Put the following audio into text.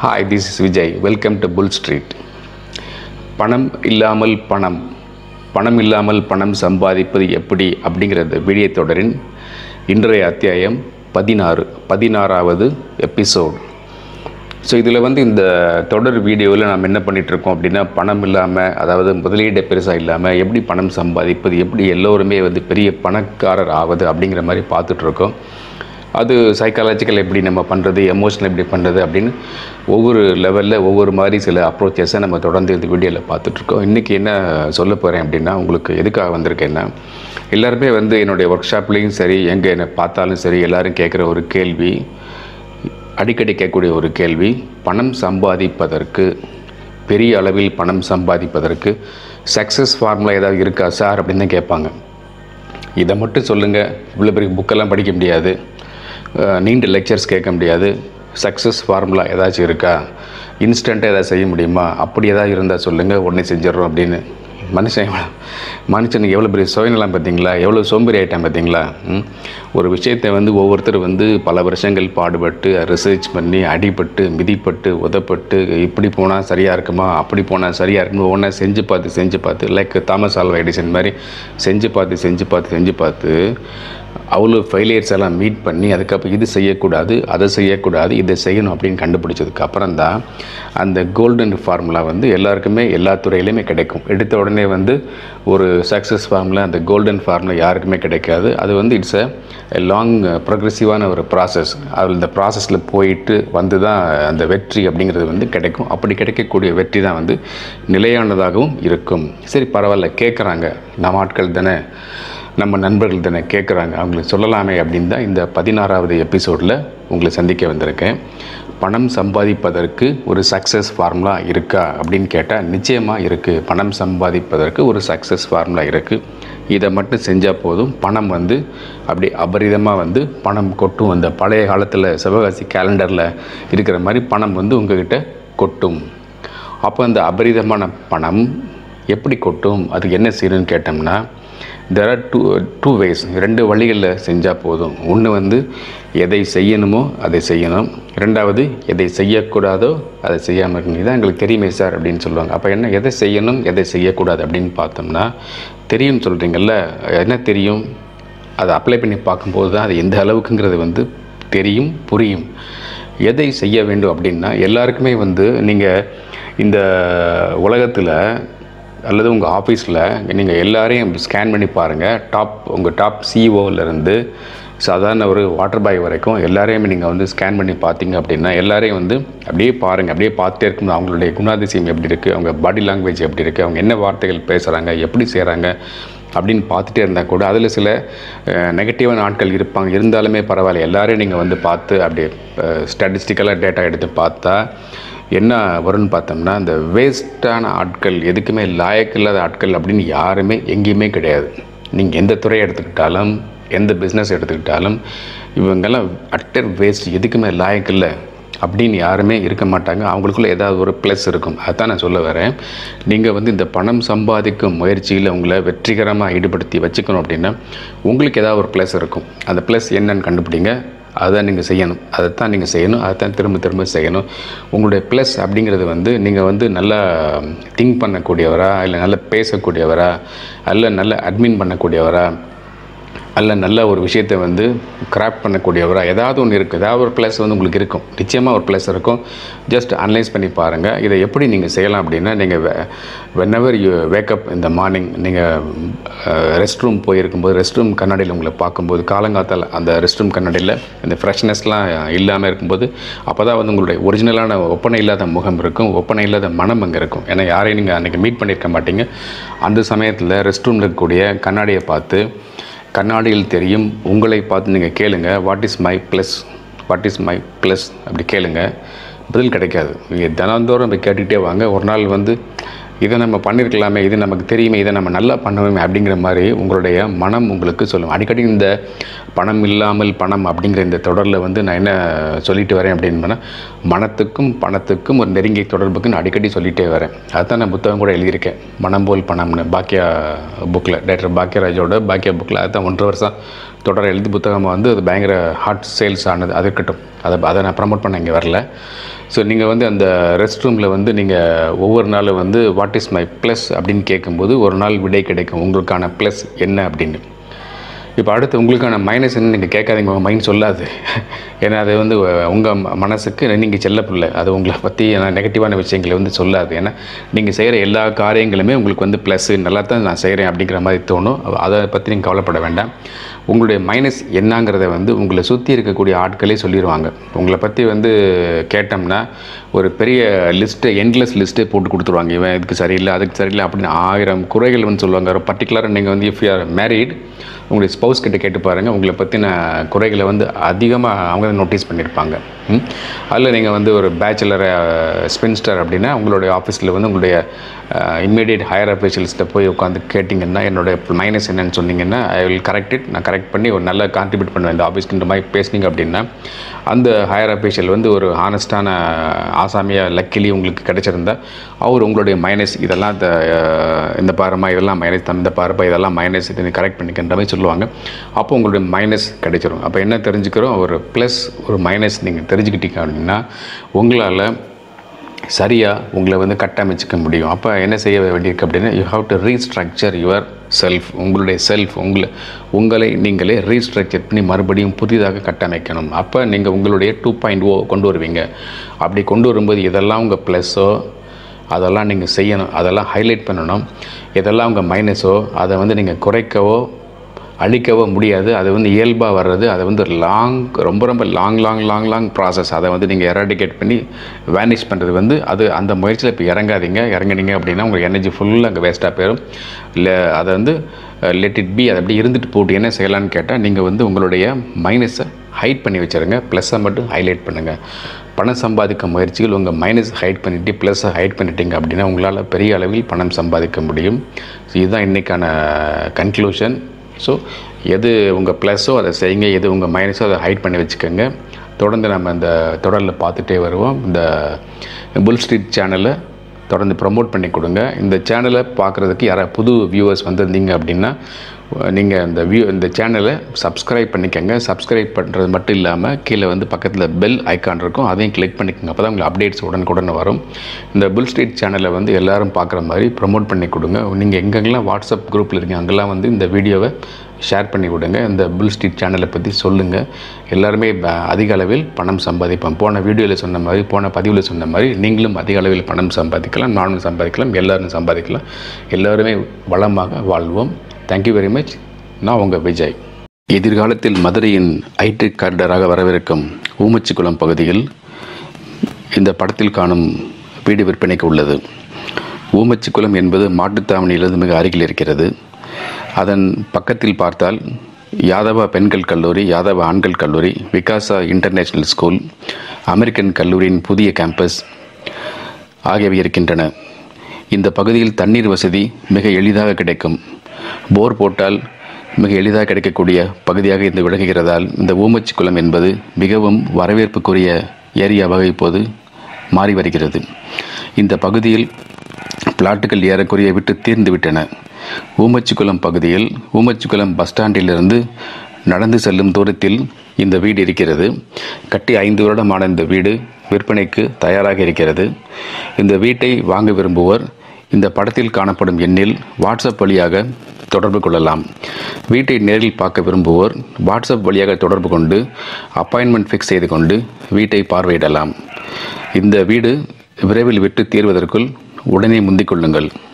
Hi this is Vijay welcome to full street பணம் இல்லாமல் பணம் பணம் இல்லாமல் பணம் சம்பாதிப்பது எப்படி அப்படிங்கிற இந்த வீடியோ தொடரின் இன்றைய அத்தியாயம் பதினாறு பதினாறாவது எபிசோட் ஸோ இதில் வந்து இந்த தொடர் வீடியோவில் நாம் என்ன பண்ணிட்டு இருக்கோம் அப்படின்னா பணம் இல்லாமல் அதாவது முதலீடு பெருசாக இல்லாமல் எப்படி பணம் சம்பாதிப்பது எப்படி எல்லோருமே வந்து பெரிய பணக்காரர் ஆவது அப்படிங்கிற மாதிரி பார்த்துட்ருக்கோம் அது சைக்காலஜிக்கல் எப்படி நம்ம பண்ணுறது எமோஷனல் எப்படி பண்ணுறது அப்படின்னு ஒவ்வொரு லெவலில் ஒவ்வொரு மாதிரி சில அப்ரோச்சஸை நம்ம தொடர்ந்து இந்த வீடியோவில் பார்த்துட்ருக்கோம் இன்றைக்கி என்ன சொல்ல போகிறேன் அப்படின்னா உங்களுக்கு எதுக்காக வந்திருக்கேன்னா எல்லாருமே வந்து என்னுடைய ஒர்க் ஷாப்லேயும் சரி எங்கே என்னை பார்த்தாலும் சரி எல்லோரும் கேட்குற ஒரு கேள்வி அடிக்கடி கேட்கக்கூடிய ஒரு கேள்வி பணம் சம்பாதிப்பதற்கு பெரிய அளவில் பணம் சம்பாதிப்பதற்கு சக்ஸஸ் ஃபார்முலா ஏதாவது இருக்கா சார் அப்படின்னு தான் கேட்பாங்க இதை மட்டும் சொல்லுங்கள் இவ்வளோ பெரிய புக்கெல்லாம் படிக்க முடியாது அஹ் நீண்ட லெக்சர்ஸ் கேட்க முடியாது சக்ஸஸ் ஃபார்முலா ஏதாச்சும் இருக்கா இன்ஸ்டண்ட்டாக ஏதாவது செய்ய முடியுமா அப்படி ஏதாவது இருந்தால் சொல்லுங்கள் உடனே செஞ்சிடறோம் அப்படின்னு மனுஷன் எவ்வளோ மனுஷனுக்கு எவ்வளோ பெரிய சுயநலம் பார்த்தீங்களா எவ்வளோ சோம்பேறி ஆகிட்டான் பார்த்தீங்களா ம்? ஒரு விஷயத்தை வந்து ஒவ்வொருத்தர் வந்து பல வருஷங்கள் பாடுபட்டு ரிசர்ச் பண்ணி அடிபட்டு மிதிப்பட்டு உதப்பட்டு இப்படி போனால் சரியாக இருக்குமா அப்படி போனால் சரியாக இருக்குமா ஒன்றா செஞ்சு பார்த்து செஞ்சு பார்த்து லைக் தாமஸ் ஆல்வா எடிசன் மாதிரி செஞ்சு பார்த்து செஞ்சு பார்த்து செஞ்சு பார்த்து அவ்வளோ ஃபெயிலியர்ஸ் எல்லாம் மீட் பண்ணி அதுக்கப்புறம் இது செய்யக்கூடாது அதை செய்யக்கூடாது இதை செய்யணும் அப்படின்னு கண்டுபிடிச்சதுக்கு அப்புறம் தான் அந்த கோல்டன் ஃபார்முலா வந்து எல்லாருக்குமே எல்லா துறையிலையுமே கிடைக்கும் எடுத்த உடனே வந்து ஒரு சக்ஸஸ் ஃபார்முலா அந்த கோல்டன் ஃபார்முலா யாருக்குமே கிடைக்காது அது வந்து இட்ஸ் அ லாங் ப்ரொக்ரெசிவான ஒரு ப்ராசஸ் அதில் இந்த ப்ராசஸில் போயிட்டு வந்து தான் அந்த வெற்றி அப்படிங்கிறது வந்து கிடைக்கும் அப்படி கிடைக்கக்கூடிய வெற்றி தான் வந்து நிலையானதாகவும் இருக்கும் சரி பரவாயில்ல கேட்குறாங்க நம்ம ஆட்கள் தானே நம்ம நண்பர்கள் தானே கேட்குறாங்க அவங்களுக்கு சொல்லலாமே அப்படின்னு தான் இந்த பதினாறாவது எபிசோடில் உங்களை சந்திக்க வந்திருக்கேன் பணம் சம்பாதிப்பதற்கு ஒரு சக்ஸஸ் ஃபார்முலா இருக்கா அப்படின்னு கேட்டால் நிச்சயமாக இருக்குது பணம் சம்பாதிப்பதற்கு ஒரு சக்ஸஸ் ஃபார்முலா இருக்குது இதை மட்டும் செஞ்சால் போதும் பணம் வந்து அப்படி அபரிதமாக வந்து பணம் கொட்டும் அந்த பழைய காலத்தில் சிவகாசி கேலண்டரில் இருக்கிற மாதிரி பணம் வந்து உங்ககிட்ட கொட்டும் அப்போ அந்த அபரிதமான பணம் எப்படி கொட்டும் அதுக்கு என்ன செய்யணும்னு கேட்டோம்னா there are two two ways ரெண்டு வழிகளில் செஞ்சால் போதும் ஒன்று வந்து எதை செய்யணுமோ அதை செய்யணும் ரெண்டாவது எதை செய்யக்கூடாதோ அதை செய்யாமல் இருக்கணும் இதான் எங்களுக்கு தெரியுமே சார் அப்படின்னு சொல்லுவாங்க அப்போ என்ன எதை செய்யணும் எதை செய்யக்கூடாது அப்படின்னு பார்த்தோம்னா தெரியும்னு சொல்கிறீங்கல்ல என்ன தெரியும் அதை அப்ளை பண்ணி பார்க்கும்போது தான் அது எந்த அளவுக்குங்கிறது வந்து தெரியும் புரியும் எதை செய்ய வேண்டும் அப்படின்னா எல்லாருக்குமே வந்து நீங்கள் இந்த உலகத்தில் அல்லது உங்கள் ஆஃபீஸில் நீங்கள் எல்லாரையும் ஸ்கேன் பண்ணி பாருங்கள் டாப் உங்கள் டாப் சிஇஓலேருந்து சாதாரண ஒரு வாட்டர் பாய் வரைக்கும் எல்லாரையும் நீங்கள் வந்து ஸ்கேன் பண்ணி பார்த்தீங்க அப்படின்னா எல்லாரையும் வந்து அப்படியே பாருங்கள் அப்படியே பார்த்துட்டே இருக்கும் அவங்களுடைய குணாதிசயம் எப்படி இருக்குது அவங்க பாடி லாங்குவேஜ் எப்படி இருக்குது அவங்க என்ன வார்த்தைகள் பேசுகிறாங்க எப்படி செய்கிறாங்க அப்படின்னு பார்த்துட்டே இருந்தால் கூட அதில் சில நெகட்டிவான ஆட்கள் இருப்பாங்க இருந்தாலுமே பரவாயில்ல எல்லாரையும் நீங்கள் வந்து பார்த்து அப்படியே ஸ்டாட்டிஸ்டிக்கலாக டேட்டா எடுத்து பார்த்தா என்ன வரும்னு பார்த்தோம்னா இந்த வேஸ்ட்டான ஆட்கள் எதுக்குமே லாயக்கில்லாத ஆட்கள் அப்படின்னு யாருமே எங்கேயுமே கிடையாது நீங்கள் எந்த துறையை எடுத்துக்கிட்டாலும் எந்த பிஸ்னஸ் எடுத்துக்கிட்டாலும் இவங்கெல்லாம் அட்டர் வேஸ்ட் எதுக்குமே லாயக்கில்லை அப்படின்னு யாருமே இருக்க மாட்டாங்க அவங்களுக்குள்ள ஏதாவது ஒரு ப்ளஸ் இருக்கும் அதான் நான் சொல்ல வரேன் நீங்கள் வந்து இந்த பணம் சம்பாதிக்கும் முயற்சியில் உங்களை வெற்றிகரமாக ஈடுபடுத்தி வச்சுக்கணும் அப்படின்னா உங்களுக்கு ஏதாவது ஒரு ப்ளஸ் இருக்கும் அந்த ப்ளஸ் என்னன்னு கண்டுபிடிங்க அதை நீங்கள் செய்யணும் அதை தான் நீங்கள் செய்யணும் அதை தான் திரும்ப திரும்ப செய்யணும் உங்களுடைய ப்ளஸ் அப்படிங்கிறது வந்து நீங்கள் வந்து நல்லா திங்க் பண்ணக்கூடியவரா இல்லை நல்லா பேசக்கூடியவரா அல்ல நல்ல அட்மின் பண்ணக்கூடியவரா அல்ல நல்ல ஒரு விஷயத்தை வந்து கிராஃப்ட் பண்ணக்கூடியவரா ஏதாவது ஒன்று இருக்குது ஏதாவது ஒரு ப்ளஸ் வந்து உங்களுக்கு இருக்கும் நிச்சயமாக ஒரு ப்ளஸ் இருக்கும் ஜஸ்ட் அனலைஸ் பண்ணி பாருங்கள் இதை எப்படி நீங்கள் செய்யலாம் அப்படின்னா நீங்கள் வென் எவர் யூ வேக்கப் இந்த மார்னிங் நீங்கள் ரெஸ்ட் ரூம் போயிருக்கும்போது ரெஸ்ட் ரூம் கண்ணாடியில் உங்களை பார்க்கும்போது காலங்காத்தால் அந்த ரெஸ்ட் ரூம் கண்ணாடியில் இந்த ஃப்ரெஷ்னஸ்லாம் இல்லாமல் இருக்கும்போது அப்போ தான் வந்து உங்களுடைய ஒரிஜினலான ஒப்பனை இல்லாத முகம் இருக்கும் ஒப்பனை இல்லாத மனம் அங்கே இருக்கும் ஏன்னா யாரையும் நீங்கள் அன்றைக்கி மீட் பண்ணியிருக்க மாட்டீங்க அந்த சமயத்தில் ரெஸ்ட் ரூமில் இருக்கக்கூடிய கண்ணாடியை பார்த்து கண்ணாடியில் தெரியும் உங்களை பார்த்து நீங்கள் கேளுங்க what is my plus what is my plus அப்படி கேளுங்க பதில் கிடைக்காது நீங்கள் தினந்தோறும் போய் கேட்டுக்கிட்டே வாங்க ஒரு நாள் வந்து இதை நம்ம பண்ணியிருக்கலாமே இது நமக்கு தெரியுமே இதை நம்ம நல்லா பண்ணுவோமே அப்படிங்கிற மாதிரி உங்களுடைய மனம் உங்களுக்கு சொல்லும் அடிக்கடி இந்த பணம் இல்லாமல் பணம் அப்படிங்கிற இந்த தொடரில் வந்து நான் என்ன சொல்லிட்டு வரேன் அப்படின்னு பண்ணால் மனத்துக்கும் பணத்துக்கும் ஒரு நெருங்கிய தொடர்புக்கு நான் அடிக்கடி சொல்லிகிட்டே வரேன் அதுதான் நான் புத்தகம் கூட எழுதியிருக்கேன் மனம் போல் பணம்னு பாக்கியா புக்கில் டாக்டர் பாக்கியராஜோட பாக்கியா புக்கில் அதுதான் ஒன்றரை வருஷம் தொடர் எழுத்து புத்தகமாக வந்து அது பயங்கர ஹாட் சேல்ஸ் ஆனது அது இருக்கட்டும் அதை அதை நான் ப்ரமோட் பண்ண இங்கே வரல ஸோ நீங்கள் வந்து அந்த ரெஸ்ட் ரூமில் வந்து நீங்கள் ஒவ்வொரு நாளும் வந்து வாட் இஸ் மை ப்ளஸ் அப்படின்னு கேட்கும்போது ஒரு நாள் விடை கிடைக்கும் உங்களுக்கான ப்ளஸ் என்ன அப்படின்னு இப்போ அடுத்து உங்களுக்கான மைனஸ் என்ன நீங்கள் கேட்காதீங்க உங்கள் மைண்ட் சொல்லாது ஏன்னா அது வந்து உங்கள் மனசுக்கு நீங்கள் செல்ல பிள்ளை அது உங்களை பற்றி நெகட்டிவான விஷயங்களை வந்து சொல்லாது ஏன்னா நீங்கள் செய்கிற எல்லா காரியங்களுமே உங்களுக்கு வந்து ப்ளஸ்ஸு நல்லா தான் நான் செய்கிறேன் அப்படிங்கிற மாதிரி தோணும் அதை பற்றி நீங்கள் கவலைப்பட வேண்டாம் உங்களுடைய மைனஸ் என்னங்கிறத வந்து உங்களை சுற்றி இருக்கக்கூடிய ஆட்களே சொல்லிடுவாங்க உங்களை பற்றி வந்து கேட்டோம்னா ஒரு பெரிய லிஸ்ட்டு எண்ட்லெஸ் லிஸ்ட்டே போட்டு கொடுத்துருவாங்க இவன் இதுக்கு சரியில்லை அதுக்கு சரியில்லை அப்படின்னு ஆயிரம் குறைகள் வந்து சொல்லுவாங்க ஒரு பர்டிகுலராக நீங்கள் வந்து இஃப் யூ ஆர் மேரீட் உங்களுடைய ஸ்பௌஸ் கிட்ட கேட்டு பாருங்கள் உங்களை பற்றின குறைகளை வந்து அதிகமாக அவங்க நோட்டீஸ் பண்ணியிருப்பாங்க ம்? அதில் நீங்கள் வந்து ஒரு பேச்சுலர் ஸ்பென்ஸ்டர் அப்படின்னா உங்களுடைய ஆஃபீஸில் வந்து உங்களுடைய இம்மீடியட் ஹையர் அஃபீஷியல்ஸ்கிட்ட போய் உட்காந்து கேட்டிங்கன்னா என்னுடைய மைனஸ் என்னன்னு சொன்னீங்கன்னா ஐ வில் கரெக்ட் இட் நான் கரெக்ட் பண்ணி ஒரு நல்ல கான்ட்ரிபியூட் பண்ணுவேன் இந்த ஆஃபீஸ்க்குன்ற மாதிரி பேசுனீங்க அப்படின்னா அந்த ஹையர் அஃபீஷியல் வந்து ஒரு ஹானஸ்டான ஆசாமியாக லக்கிலி உங்களுக்கு கிடைச்சிருந்தா அவர் உங்களுடைய மைனஸ் இதெல்லாம் இந்த, அஹ், இந்த பாருமா இதெல்லாம் மைனஸ் இந்த பாருப்பா இதெல்லாம் மைனஸ் இது நீ கரெக்ட் பண்ணிக்கின்ற மாதிரி சொல்லுவாங்க அப்போ உங்களுடைய மைனஸ் கிடைச்சிரும் அப்போ என்ன தெரிஞ்சுக்கிறோம் ஒரு ப்ளஸ் ஒரு மைனஸ் நீங்கள் தெரிஞ்சுக்கிட்டீங்க அப்படின்னா உங்களால் சரியாக உங்களை வந்து கட்டமைச்சிக்க முடியும் அப்போ என்ன செய்ய வேண்டியிருக்கு அப்படின்னா you have to restructure yourself உங்களுடைய செல்ஃப் உங்களை உங்களை நீங்களே ரீஸ்ட்ரக்சர் பண்ணி மறுபடியும் புதிதாக கட்டமைக்கணும் அப்போ நீங்கள் உங்களுடைய டூ பாயிண்ட் ஓ கொண்டு வருவீங்க அப்படி கொண்டு வரும்போது இதெல்லாம் உங்கள் ப்ளஸ்ஸோ அதெல்லாம் நீங்கள் செய்யணும் அதெல்லாம் ஹைலைட் பண்ணணும் இதெல்லாம் உங்கள் மைனஸோ அதை வந்து நீங்கள் குறைக்கவோ அழிக்கவோ முடியாது அது வந்து இயல்பாக வர்றது அது வந்து லாங் ரொம்ப ரொம்ப long long long long process அதை வந்து நீங்கள் எராடிகேட் பண்ணி வேனிஷ் பண்ணுறது வந்து அது அந்த முயற்சியில் இப்போ இறங்காதீங்க இறங்குனீங்க அப்படின்னா உங்கள் எனர்ஜி ஃபுல்லாக அங்கே வேஸ்ட்டாக போயிடும் இல்லை அதை வந்து லெட் இட் பி அது அப்படி இருந்துட்டு போட்டு என்ன செய்யலான்னு கேட்டால் நீங்கள் வந்து உங்களுடைய மைனஸை ஹைட் பண்ணி வச்சுருங்க ப்ளஸ்ஸை மட்டும் ஹைலைட் பண்ணுங்கள் பணம் சம்பாதிக்க முயற்சிகள் உங்கள் மைனஸ் ஹைட் பண்ணிவிட்டு ப்ளஸ்ஸை ஹைட் பண்ணிட்டீங்க அப்படின்னா உங்களால் பெரிய அளவில் பணம் சம்பாதிக்க முடியும் ஸோ இதுதான் இன்றைக்கான கன்க்ளூஷன் ஸோ எது உங்கள் ப்ளஸ்ஸோ அதை செய்யுங்க எது உங்கள் மைனஸோ அதை ஹைட் பண்ணி வச்சுக்கோங்க தொடர்ந்து நம்ம இந்த தொடரில் பார்த்துட்டே வருவோம் இந்த புல் ஸ்ட்ரீட் சேனலை தொடர்ந்து ப்ரமோட் பண்ணி கொடுங்க இந்த சேனலை பார்க்குறதுக்கு யாராவது புது வியூவர்ஸ் வந்திருந்தீங்க அப்படின்னா நீங்கள் இந்த வியூ இந்த சேனலை சப்ஸ்கிரைப் பண்ணிக்கோங்க சப்ஸ்கிரைப் பண்ணுறது மட்டும் இல்லாமல் கீழே வந்து பக்கத்தில் பெல் ஐக்கான் இருக்கும் அதையும் கிளிக் பண்ணிக்கோங்க அப்போ தான் உங்களுக்கு அப்டேட்ஸ் உடனுக்குடன் வரும் இந்த புல் ஸ்ட்ரீட் சேனலை வந்து எல்லாரும் பார்க்குற மாதிரி ப்ரமோட் பண்ணி கொடுங்க நீங்கள் எங்கெங்கெல்லாம் வாட்ஸ்அப் குரூப்பில் இருக்கீங்க அங்கெல்லாம் வந்து இந்த வீடியோவை ஷேர் பண்ணி விடுங்க இந்த புல் ஸ்ட்ரீட் சேனலை பற்றி சொல்லுங்கள் எல்லாருமே ப- அதிக அளவில் பணம் சம்பாதிப்போம் போன வீடியோவில் சொன்ன மாதிரி போன பதிவில் சொன்ன மாதிரி நீங்களும் அதிக அளவில் பணம் சம்பாதிக்கலாம் நானும் சம்பாதிக்கலாம் எல்லாரும் சம்பாதிக்கலாம் எல்லாருமே வளமாக வாழ்வோம் தேங்க்யூ வெரி மச் நான் உங்கள் விஜய் எதிர்காலத்தில் மதுரையின் ஐடி கார்டராக வரவிருக்கும் ஊமச்சிக்குளம் பகுதியில் இந்த படத்தில் காணும் வீடு விற்பனைக்கு உள்ளது ஊமச்சிக்குளம் என்பது மாட்டுத்தாவணியிலிருந்து மிக அருகில் இருக்கிறது அதன் பக்கத்தில் பார்த்தால் யாதவா பெண்கள் கல்லூரி யாதவா ஆண்கள் கல்லூரி விகாசா இன்டர்நேஷனல் ஸ்கூல் அமெரிக்கன் கல்லூரியின் புதிய கேம்பஸ் ஆகியவை இருக்கின்றன இந்த பகுதியில் தண்ணீர் வசதி மிக எளிதாக கிடைக்கும் போர் போட்டால் மிக எளிதாக கிடைக்கக்கூடிய பகுதியாக இது விளங்குகிறதால் இந்த ஊமச்சி குளம் என்பது மிகவும் வரவேற்புக்குரிய ஏரியாவாக இப்போது மாறி வருகிறது இந்த பகுதியில் பிளாட்டுகள் ஏறக்குறைய விட்டு தீர்ந்து விட்டன ஊமச்சிக்குளம் பகுதியில் ஊமச்சிக்குளம் பஸ் ஸ்டாண்டிலிருந்து நடந்து செல்லும் தூரத்தில் இந்த வீடு இருக்கிறது கட்டி ஐந்து வருடமான இந்த வீடு விற்பனைக்கு தயாராக இருக்கிறது இந்த வீட்டை வாங்க விரும்புவோர் இந்த படத்தில் காணப்படும் எண்ணில் வாட்ஸ்அப் வழியாக தொடர்பு கொள்ளலாம் வீட்டை நேரில் பார்க்க விரும்புவோர் வாட்ஸ்அப் வழியாக தொடர்பு கொண்டு அப்பாயின்மெண்ட் ஃபிக்ஸ் செய்து கொண்டு வீட்டை பார்வையிடலாம் இந்த வீடு விரைவில் விட்டு தீர்வதற்குள் உடனே முந்திக் கொள்ளுங்கள்